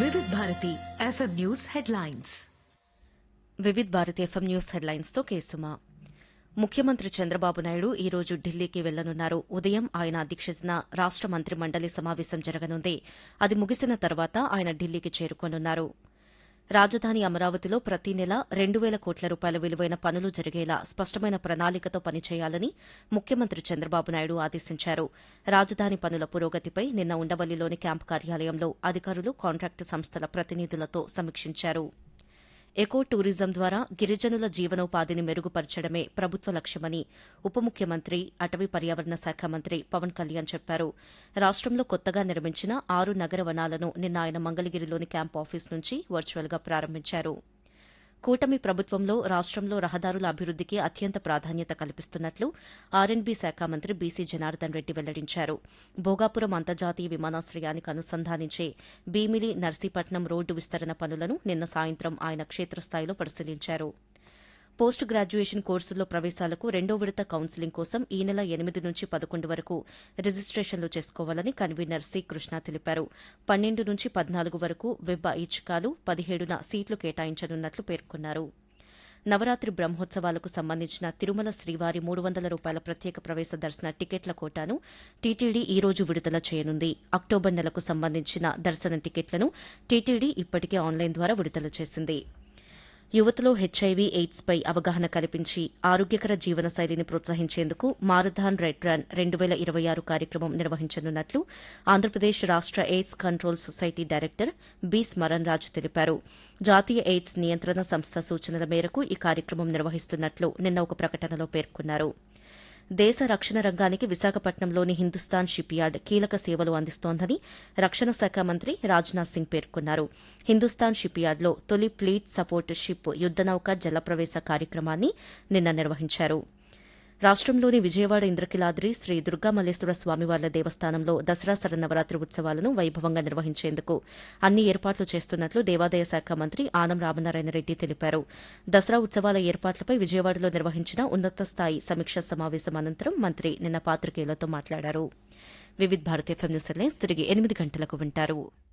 వివిధ Bharati FM news headlines Vividh Bharati FM news headlines తో కేసుమా ముఖ్యమంత్రి చంద్రబాబు నాయుడు ఈ రోజు ఢిల్లీకి వెళ్లనున్నారు ఉదయం ఆయన అధ్యక్షతన రాష్ట మంత్రి మండలి సమావేశం జరగనుంది అది ముగిసిన తర్వాత ఆయన ఢిల్లీకి చేరుకోనున్నారు రాజధాని అమరావతిలో ప్రతి నెల రెండు వేల కోట్ల రూపాయల విలువైన పనులు జరిగేలా స్పష్టమైన ప్రణాళికతో పనిచేయాలని ముఖ్యమంత్రి చంద్రబాబు నాయుడు ఆదేశించారు రాజధాని పనుల పురోగతిపై నిన్న ఉండవల్లిలోని క్యాంపు కార్యాలయంలో అధికారులు కాంట్రాక్టు సంస్థల ప్రతినిధులతో సమీక్షించారు ఎకో టూరిజం ద్వారా గిరిజనుల జీవనోపాధిని మెరుగుపరచడమే ప్రభుత్వ లక్ష్యమని ఉప ముఖ్యమంత్రి అటవీ పర్యావరణ శాఖ మంత్రి పవన్ కళ్యాణ్ చెప్పారు రాష్టంలో కొత్తగా నిర్మించిన ఆరు నగర వనాలను నిన్న ఆయన మంగళగిరిలోని క్యాంప్ ఆఫీస్ నుంచి వర్చువల్గా ప్రారంభించారు కూటమి ప్రభుత్వంలో రాష్టంలో రహదారుల అభివృద్దికి అత్యంత ప్రాధాన్యత కల్పిస్తున్నట్లు ఆర్ఎన్బీ శాఖ మంత్రి బీసీ జనార్దన్ రెడ్డి వెల్లడించారు భోగాపురం అంతర్జాతీయ విమానాశ్రయానికి అనుసంధానించే భీమిలి నర్సీపట్నం రోడ్డు విస్తరణ పనులను నిన్న సాయంత్రం ఆయన క్షేత్రస్థాయిలో పరిశీలించారు పోస్ట్ గ్రాడ్యుయేషన్ కోర్సుల్లో ప్రవేశాలకు రెండో విడత కౌన్సిలింగ్ కోసం ఈ నెల ఎనిమిది నుంచి పదకొండు వరకు రిజిస్ట్రేషన్లు చేసుకోవాలని కన్వీనర్ సి కృష్ణ తెలిపారు పన్నెండు నుంచి పద్నాలుగు వరకు వెబ్ ఐచ్ఛికాలు పదిహేడున సీట్లు కేటాయించనున్నట్లు పేర్కొన్నారు నవరాత్రి బ్రహ్మోత్సవాలకు సంబంధించిన తిరుమల శ్రీవారి మూడు వందల రూపాయల ప్రత్యేక ప్రవేశ దర్శన టికెట్ల కోటాను టీటీడీ ఈ రోజు విడుదల చేయనుంది అక్టోబర్ నెలకు సంబంధించిన దర్శన టికెట్లను టీటీడీ ఇప్పటికే ఆన్లైన్ ద్వారా విడుదల చేసింది యువతలో హెచ్ఐవీ ఎయిడ్స్ పై అవగాహన కల్పించి ఆరోగ్యకర జీవనశైలిని ప్రోత్సహించేందుకు మారథాన్ రెడ్ రన్ రెండు వేల ఇరవై ఆరు కార్యక్రమం నిర్వహించనున్నట్లు ఆంధ్రప్రదేశ్ రాష్ట AIDS control society director B Smaran Raju తెలిపారు జాతీయ ఎయిడ్స్ నియంత్రణ సంస్థ సూచనల మేరకు ఈ కార్యక్రమం నిర్వహిస్తున్నట్లు నిన్న ఒక ప్రకటనలో పేర్కొన్నారు దేశ రక్షణ రంగానికి విశాఖపట్నంలోని హిందుస్థాన్ షిప్ యార్డ్ కీలక సేవలు అందిస్తోందని రక్షణ శాఖ మంత్రి రాజ్నాథ్ సింగ్ పేర్కొన్నారు హిందుస్థాన్ షిప్ యార్డ్లో తొలి ఫ్లీట్ సపోర్ట్ షిప్ యుద్దనౌక జలప్రవేశ కార్యక్రమాన్ని నిన్న నిర్వహించారు రాష్టంలోని విజయవాడ ఇంద్రకిలాద్రి శ్రీ దుర్గామల్లేశ్వర స్వామివార్ల దేవస్థానంలో దసరా శరన్నవరాత్రి ఉత్సవాలను వైభవంగా నిర్వహించేందుకు అన్ని ఏర్పాట్లు చేస్తున్నట్లు దేవాదాయ శాఖ మంత్రి ఆనం రామనారాయణ రెడ్డి తెలిపారు దసరా ఉత్సవాల ఏర్పాట్లపై విజయవాడలో నిర్వహించిన ఉన్నత స్థాయి సమీక్షా సమావేశం అనంతరం మంత్రి నిన్న పాత్రికేయులతో మాట్లాడారు Vividh Bharat FM news headlines తిరిగి ఎనిమిది గంటలకు వింటారు